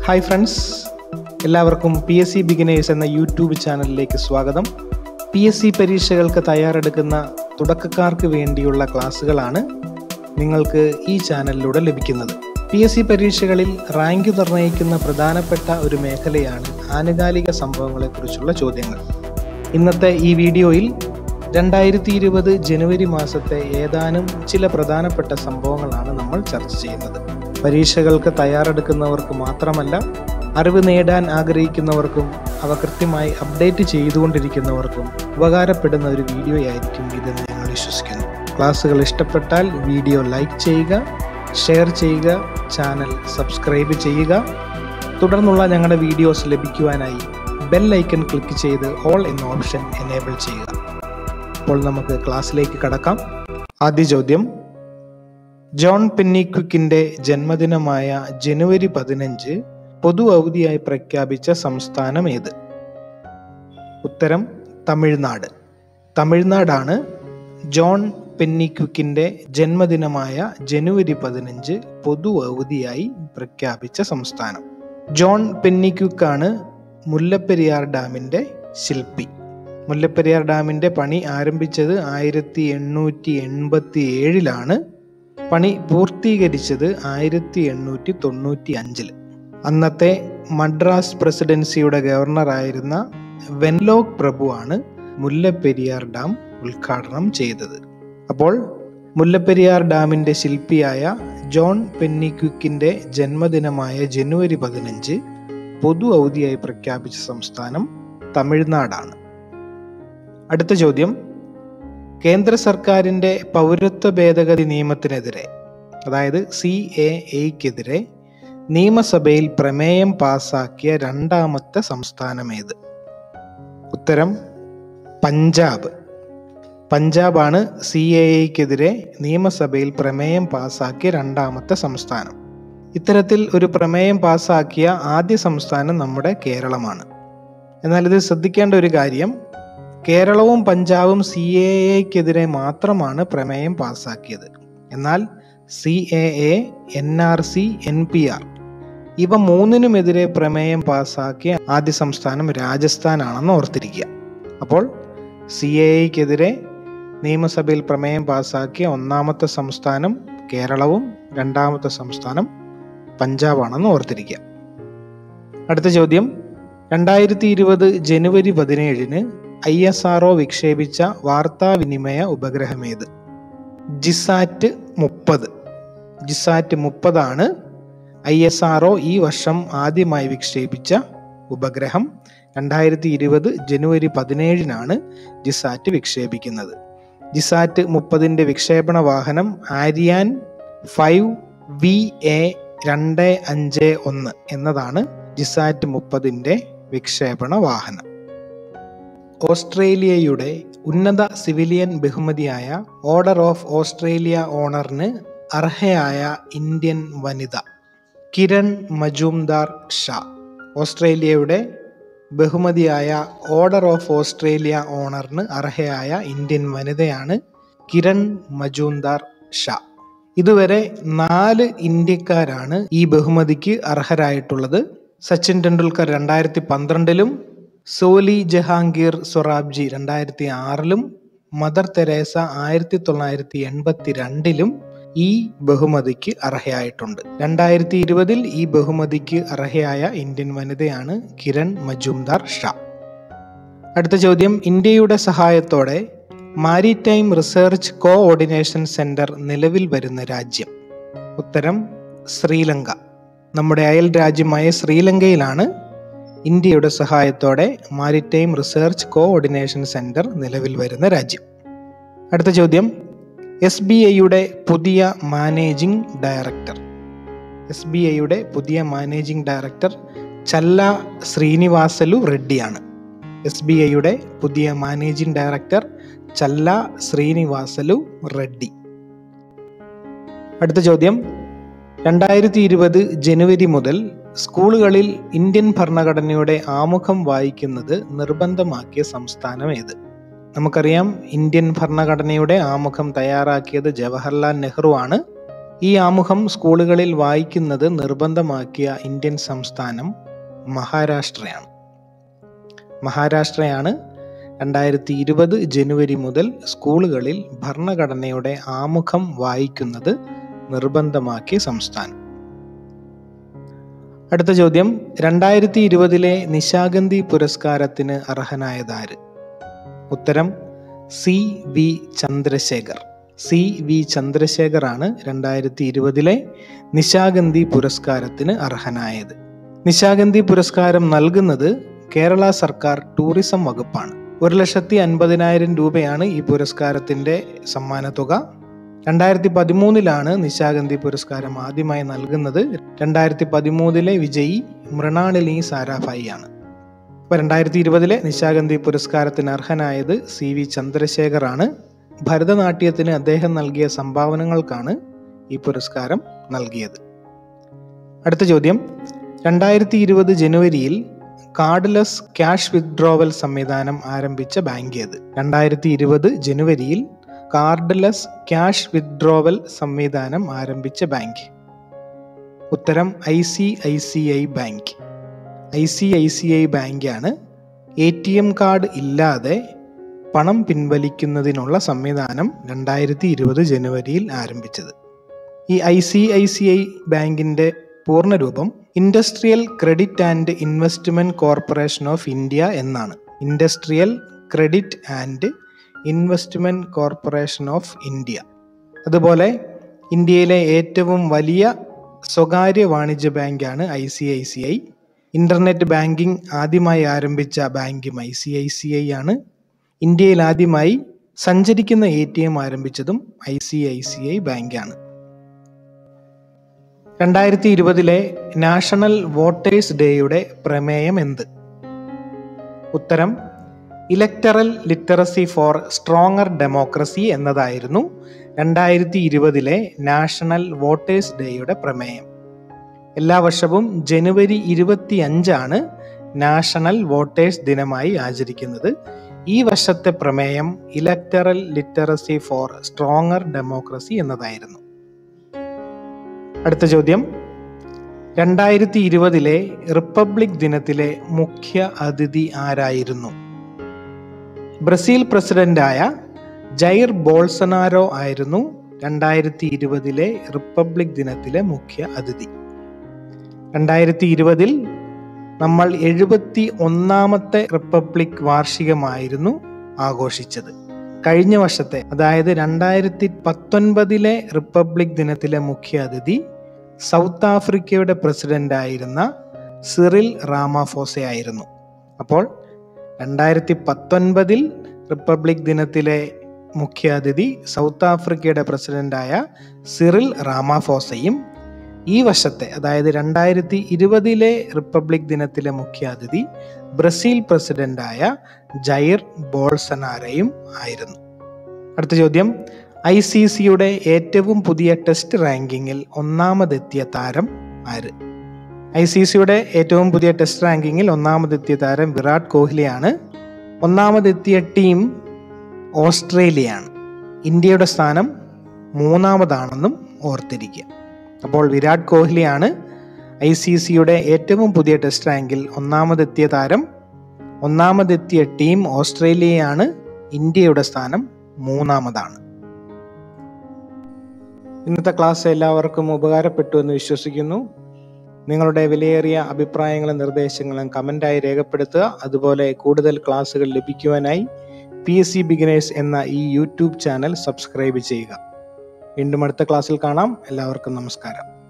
hi friends എല്ലാവർക്കും P S C beginners എന്ന YouTube ചാനലിലേക്ക് സ്വാഗതം പി എസ് സി പരീക്ഷകൾക്ക് തയ്യാറെടുക്കുന്ന തുടക്കക്കാർക്ക് വേണ്ടിയുള്ള ക്ലാസ്സുകളാണ് നിങ്ങൾക്ക് ഈ ചാനലിലൂടെ ലഭിക്കുന്നത് പി എസ് സി പരീക്ഷകളിൽ റാങ്ക് നിർണ്ണയിക്കുന്ന പ്രധാനപ്പെട്ട ഒരു മേഖലയാണ് ആനുകാലിക സംഭവങ്ങളെക്കുറിച്ചുള്ള ചോദ്യങ്ങൾ ഇന്നത്തെ ഈ വീഡിയോയിൽ രണ്ടായിരത്തി ഇരുപത് ജനുവരി മാസത്തെ ഏതാനും ചില പ്രധാനപ്പെട്ട സംഭവങ്ങളാണ് നമ്മൾ ചർച്ച ചെയ്യുന്നത് പരീക്ഷകൾക്ക് തയ്യാറെടുക്കുന്നവർക്ക് മാത്രമല്ല അറിവ് നേടാൻ ആഗ്രഹിക്കുന്നവർക്കും അവ കൃത്യമായി അപ്ഡേറ്റ് ചെയ്തുകൊണ്ടിരിക്കുന്നവർക്കും ഉപകാരപ്പെടുന്ന ഒരു വീഡിയോ ആയിരിക്കും ഇതെന്ന് ഞങ്ങൾ വിശ്വസിക്കുന്നു ക്ലാസ്സുകൾ ഇഷ്ടപ്പെട്ടാൽ വീഡിയോ ലൈക്ക് ചെയ്യുക ഷെയർ ചെയ്യുക ചാനൽ സബ്സ്ക്രൈബ് ചെയ്യുക തുടർന്നുള്ള ഞങ്ങളുടെ വീഡിയോസ് ലഭിക്കുവാനായി ബെൽ ഐക്കൺ ക്ലിക്ക് ചെയ്ത് ഓൾ എന്ന ഓപ്ഷൻ എനേബിൾ ചെയ്യുക അപ്പോൾ നമുക്ക് ക്ലാസ്സിലേക്ക് കടക്കാം ആദ്യ ചോദ്യം ജോൺ പെന്നിക്വിക്കിന്റെ ജന്മദിനമായ ജനുവരി പതിനഞ്ച് പൊതു അവധിയായി പ്രഖ്യാപിച്ച സംസ്ഥാനം ഏത് ഉത്തരം തമിഴ്നാട് തമിഴ്നാടാണ് ജോൺ പെന്നിക്വിക്കിന്റെ ജന്മദിനമായ ജനുവരി പതിനഞ്ച് പൊതു അവധിയായി പ്രഖ്യാപിച്ച സംസ്ഥാനം ജോൺ പെന്നിക്വിക്കാണ് മുല്ലപ്പെരിയാർ ഡാമിന്റെ ശില്പി മുല്ലപ്പെരിയാർ ഡാമിന്റെ പണി ആരംഭിച്ചത് ആയിരത്തി എണ്ണൂറ്റി എൺപത്തി ഏഴിലാണ് പണി പൂർത്തീകരിച്ചത് ആയിരത്തി എണ്ണൂറ്റി തൊണ്ണൂറ്റി അഞ്ചില് അന്നത്തെ മദ്രാസ് പ്രസിഡൻസിയുടെ ഗവർണറായിരുന്ന വെൻലോക് പ്രഭുവാണ് മുല്ലപ്പെരിയാർ ഡാം ഉദ്ഘാടനം ചെയ്തത് അപ്പോൾ മുല്ലപ്പെരിയാർ ഡാമിന്റെ ശില്പിയായ ജോൺ പെന്നിക്വിക്കിന്റെ ജന്മദിനമായ ജനുവരി പതിനഞ്ച് പൊതു അവധിയായി പ്രഖ്യാപിച്ച സംസ്ഥാനം തമിഴ്നാടാണ് അടുത്ത ചോദ്യം കേന്ദ്ര സർക്കാരിന്റെ പൗരത്വ ഭേദഗതി നിയമത്തിനെതിരെ അതായത് സി എ എക്കെതിരെ നിയമസഭയിൽ പ്രമേയം പാസാക്കിയ രണ്ടാമത്തെ സംസ്ഥാനം ഏത് ഉത്തരം പഞ്ചാബ് പഞ്ചാബാണ് സി എ എക്കെതിരെ നിയമസഭയിൽ പ്രമേയം പാസാക്കിയ രണ്ടാമത്തെ സംസ്ഥാനം ഇത്തരത്തിൽ ഒരു പ്രമേയം പാസാക്കിയ ആദ്യ സംസ്ഥാനം നമ്മുടെ കേരളമാണ് എന്നാൽ ഇത് ശ്രദ്ധിക്കേണ്ട ഒരു കാര്യം കേരളവും പഞ്ചാബും സി എ എക്കെതിരെ മാത്രമാണ് പ്രമേയം പാസാക്കിയത് എന്നാൽ C A A N R C N P R ഇവ മൂന്നിനുമെതിരെ പ്രമേയം പാസാക്കിയ ആദ്യ സംസ്ഥാനം രാജസ്ഥാനാണെന്ന് ഓർത്തിരിക്കുക അപ്പോൾ സി എ എക്കെതിരെ നിയമസഭയിൽ പ്രമേയം പാസാക്കിയ ഒന്നാമത്തെ സംസ്ഥാനം കേരളവും രണ്ടാമത്തെ സംസ്ഥാനം പഞ്ചാബാണെന്ന് ഓർത്തിരിക്കുക അടുത്ത ചോദ്യം രണ്ടായിരത്തി ഇരുപത് ജനുവരി പതിനേഴിന് ഐ എസ് ആർ വിക്ഷേപിച്ച വാർത്താവിനിമയ ഉപഗ്രഹമേത് ജിസാറ്റ് മുപ്പത് ജിസാറ്റ് മുപ്പതാണ് ഐ എസ് ആർ ഈ വർഷം ആദ്യമായി വിക്ഷേപിച്ച ഉപഗ്രഹം രണ്ടായിരത്തി ഇരുപത് ജനുവരി പതിനേഴിനാണ് ജിസാറ്റ് വിക്ഷേപിക്കുന്നത് ജിസാറ്റ് മുപ്പതിൻ്റെ വിക്ഷേപണ വാഹനം ആര്യാൻ ഫൈവ് വി എ രണ്ട് അഞ്ച് ഒന്ന് എന്നതാണ് ജിസാറ്റ് മുപ്പതിൻ്റെ വിക്ഷേപണ വാഹനം ഓസ്ട്രേലിയയുടെ ഉന്നത സിവിലിയൻ ബഹുമതിയായ ഓർഡർ ഓഫ് ഓസ്ട്രേലിയ ഓണറിന് അർഹയായ ഇന്ത്യൻ വനിത കിരൺ മജൂംദാർ ഷാ ഓസ്ട്രേലിയയുടെ ബഹുമതിയായ ഓർഡർ ഓഫ് ഓസ്ട്രേലിയ ഓണറിന് അർഹയായ ഇന്ത്യൻ വനിതയാണ് കിരൺ മജൂംദാർ ഷാ ഇതുവരെ നാല് ഇന്ത്യക്കാരാണ് ഈ ബഹുമതിക്ക് അർഹരായിട്ടുള്ളത് സച്ചിൻ ടെണ്ടുൽക്കർ രണ്ടായിരത്തി പന്ത്രണ്ടിലും സോലി ജഹാംഗീർ സൊറാബ്ജി രണ്ടായിരത്തി ആറിലും മദർ തെരേസ ആയിരത്തി തൊള്ളായിരത്തി എൺപത്തി രണ്ടിലും ഈ ബഹുമതിക്ക് അർഹയായിട്ടുണ്ട് രണ്ടായിരത്തി ഇരുപതിൽ ഈ ബഹുമതിക്ക് അർഹയായ ഇന്ത്യൻ വനിതയാണ് കിരൺ മജുംദാർ ഷാ അടുത്ത ചോദ്യം ഇന്ത്യയുടെ സഹായത്തോടെ മാരിടൈം റിസർച്ച് കോഓർഡിനേഷൻ സെന്റർ നിലവിൽ വരുന്ന രാജ്യം ഉത്തരം ശ്രീലങ്ക നമ്മുടെ അയൽ രാജ്യമായ ശ്രീലങ്കയിലാണ് ഇന്ത്യയുടെ സഹായത്തോടെ മാരിടൈം റിസർച്ച് കോഓർഡിനേഷൻ സെന്റർ നിലവിൽ വരുന്ന രാജ്യം അടുത്ത ചോദ്യം എസ് ബി ഐയുടെ പുതിയ മാനേജിംഗ് ഡയറക്ടർ എസ് ബി ഐയുടെ പുതിയ മാനേജിംഗ് ഡയറക്ടർ ചല്ല ശ്രീനിവാസലു റെഡ്ഡിയാണ് എസ് ബി ഐയുടെ പുതിയ മാനേജിംഗ് ഡയറക്ടർ ചല്ല ശ്രീനിവാസലു റെഡ്ഡി അടുത്ത ചോദ്യം രണ്ടായിരത്തി ഇരുപത് ജനുവരി മുതൽ സ്കൂളുകളിൽ ഇന്ത്യൻ ഭരണഘടനയുടെ ആമുഖം വായിക്കുന്നത് നിർബന്ധമാക്കിയ സംസ്ഥാനം ഏത് നമുക്കറിയാം ഇന്ത്യൻ ഭരണഘടനയുടെ ആമുഖം തയ്യാറാക്കിയത് ജവഹർലാൽ നെഹ്റു ആണ് ഈ ആമുഖം സ്കൂളുകളിൽ വായിക്കുന്നത് നിർബന്ധമാക്കിയ ഇന്ത്യൻ സംസ്ഥാനം മഹാരാഷ്ട്രയാണ് മഹാരാഷ്ട്രയാണ് രണ്ടായിരത്തി ഇരുപത് ജനുവരി മുതൽ സ്കൂളുകളിൽ ഭരണഘടനയുടെ ആമുഖം വായിക്കുന്നത് നിർബന്ധമാക്കിയ സംസ്ഥാനം അടുത്ത ചോദ്യം രണ്ടായിരത്തി ഇരുപതിലെ നിശാഗന്ധി പുരസ്കാരത്തിന് അർഹനായതാര് ഉത്തരം C V Chandrasekhar C V Chandrasekhar ആണ് രണ്ടായിരത്തി ഇരുപതിലെ നിശാഗന്ധി പുരസ്കാരത്തിന് അർഹനായത് നിശാഗന്ധി പുരസ്കാരം നൽകുന്നത് കേരള സർക്കാർ ടൂറിസം വകുപ്പാണ് ഒരു ലക്ഷത്തി അൻപതിനായിരം രൂപയാണ് ഈ പുരസ്കാരത്തിന്റെ സമ്മാനത്തുക രണ്ടായിരത്തി പതിമൂന്നിലാണ് നിശാഗന്ധി പുരസ്കാരം ആദ്യമായി നൽകുന്നത് രണ്ടായിരത്തി പതിമൂന്നിലെ വിജയി മൃണാളിനി സാരാഭായി ആണ് അപ്പോൾ രണ്ടായിരത്തി ഇരുപതിലെ നിശാഗന്ധി പുരസ്കാരത്തിന് അർഹനായത് സി വി ചന്ദ്രശേഖർ ആണ് ഭരതനാട്യത്തിന് അദ്ദേഹം നൽകിയ സംഭാവനകൾക്കാണ് ഈ പുരസ്കാരം നൽകിയത് അടുത്ത ചോദ്യം രണ്ടായിരത്തി ഇരുപത് ജനുവരിയിൽ കാർഡ്ലെസ് ക്യാഷ് വിത്ഡ്രോവൽ സംവിധാനം ആരംഭിച്ച ബാങ്ക് ഏത് രണ്ടായിരത്തി ഇരുപത് ജനുവരിയിൽ കാർഡ്ലെസ് ക്യാഷ് വിത്ഡ്രോവൽ സംവിധാനം ആരംഭിച്ച ബാങ്ക് ഉത്തരം I C I C I bank I C I C I ബാങ്കാണ് എ ടി എം കാർഡ് ഇല്ലാതെ പണം പിൻവലിക്കുന്നതിനുള്ള സംവിധാനം രണ്ടായിരത്തി ഇരുപത് ജനുവരിയിൽ ആരംഭിച്ചത് ഈ I C I C I ബാങ്കിൻ്റെ പൂർണ്ണരൂപം industrial credit and investment corporation of India എന്നാണ് industrial credit and investment corporation of India അതുപോലെ ഇന്ത്യയിലെ ഏറ്റവും വലിയ സ്വകാര്യ വാണിജ്യ ബാങ്കാണ് I C I C I internet banking ആദ്യമായി ആരംഭിച്ച ബാങ്കും I C I C I ആണ് ഇന്ത്യയിൽ ആദ്യമായി സഞ്ചരിക്കുന്ന എ ടി എം ആരംഭിച്ചതും I C I C I ബാങ്കാണ് രണ്ടായിരത്തി ഇരുപതിലെ നാഷണൽ വോട്ടേഴ്സ് ഡേയുടെ പ്രമേയം എന്ത് ഉത്തരം electoral literacy for stronger democracy എന്നതായിരുന്നു രണ്ടായിരത്തി ഇരുപതിലെ നാഷണൽ വോട്ടേഴ്സ് ഡേയുടെ പ്രമേയം എല്ലാ വർഷവും ജനുവരി ഇരുപത്തി അഞ്ചാണ് നാഷണൽ വോട്ടേഴ്സ് ദിനമായി ആചരിക്കുന്നത് ഈ വർഷത്തെ പ്രമേയം electoral literacy for stronger democracy എന്നതായിരുന്നു അടുത്ത ചോദ്യം രണ്ടായിരത്തി ഇരുപതിലെ റിപ്പബ്ലിക് ദിനത്തിലെ മുഖ്യ അതിഥി ആരായിരുന്നു ബ്രസീൽ പ്രസിഡന്റായ ജൈർ ബോൾസനാരോ ആയിരുന്നു രണ്ടായിരത്തി ഇരുപതിലെ റിപ്പബ്ലിക് ദിനത്തിലെ മുഖ്യ അതിഥി രണ്ടായിരത്തി ഇരുപതിൽ നമ്മൾ എഴുപത്തി ഒന്നാമത്തെ റിപ്പബ്ലിക് വാർഷികമായിരുന്നു ആഘോഷിച്ചത് കഴിഞ്ഞ വർഷത്തെ അതായത് രണ്ടായിരത്തി പത്തൊൻപതിലെ റിപ്പബ്ലിക് ദിനത്തിലെ മുഖ്യ അതിഥി സൗത്ത് ആഫ്രിക്കയുടെ പ്രസിഡന്റ് ആയിരുന്ന സിറിൽ റാമാഫോസെ ആയിരുന്നു അപ്പോൾ രണ്ടായിരത്തി പത്തൊൻപതിൽ റിപ്പബ്ലിക് ദിനത്തിലെ മുഖ്യ അതിഥി സൗത്ത് ആഫ്രിക്കയുടെ പ്രസിഡന്റായ സിറിൽ റാമാഫോസയും ഈ വർഷത്തെ അതായത് രണ്ടായിരത്തി ഇരുപതിലെ റിപ്പബ്ലിക് ദിനത്തിലെ മുഖ്യ അതിഥി ബ്രസീൽ പ്രസിഡന്റായ ജൈർ ബോൾസനാരയും ആയിരുന്നു അടുത്ത ചോദ്യം ഐ സി സിയുടെ ഏറ്റവും പുതിയ ടെസ്റ്റ് റാങ്കിങ്ങിൽ ഒന്നാമതെത്തിയ താരം ആര് ഐ സി സിയുടെ ഏറ്റവും പുതിയ ടെസ്റ്റ് റാങ്കിങ്ങിൽ ഒന്നാമതെത്തിയ താരം വിരാട് കോഹ്ലിയാണ് ഒന്നാമതെത്തിയ ടീം ഓസ്ട്രേലിയയാണ് ഇന്ത്യയുടെ സ്ഥാനം മൂന്നാമതാണെന്നും ഓർത്തിരിക്കുക അപ്പോൾ വിരാട് കോഹ്ലിയാണ് ഐ സി സിയുടെ ഏറ്റവും പുതിയ ടെസ്റ്റ് റാങ്കിൽ ഒന്നാമതെത്തിയ താരം ഒന്നാമതെത്തിയ ടീം ഓസ്ട്രേലിയയാണ് ഇന്ത്യയുടെ സ്ഥാനം മൂന്നാമതാണ് ഇന്നത്തെ ക്ലാസ് എല്ലാവർക്കും ഉപകാരപ്പെട്ടു എന്ന് വിശ്വസിക്കുന്നു നിങ്ങളുടെ വിലയേറിയ അഭിപ്രായങ്ങളും നിർദ്ദേശങ്ങളും കമൻ്റായി രേഖപ്പെടുത്തുക അതുപോലെ കൂടുതൽ ക്ലാസ്സുകൾ ലഭിക്കുവാനായി പി എസ് സി ബിഗിനേഴ്സ് എന്ന ഈ യൂട്യൂബ് ചാനൽ സബ്സ്ക്രൈബ് ചെയ്യുക വീണ്ടും അടുത്ത ക്ലാസ്സിൽ കാണാം എല്ലാവർക്കും നമസ്കാരം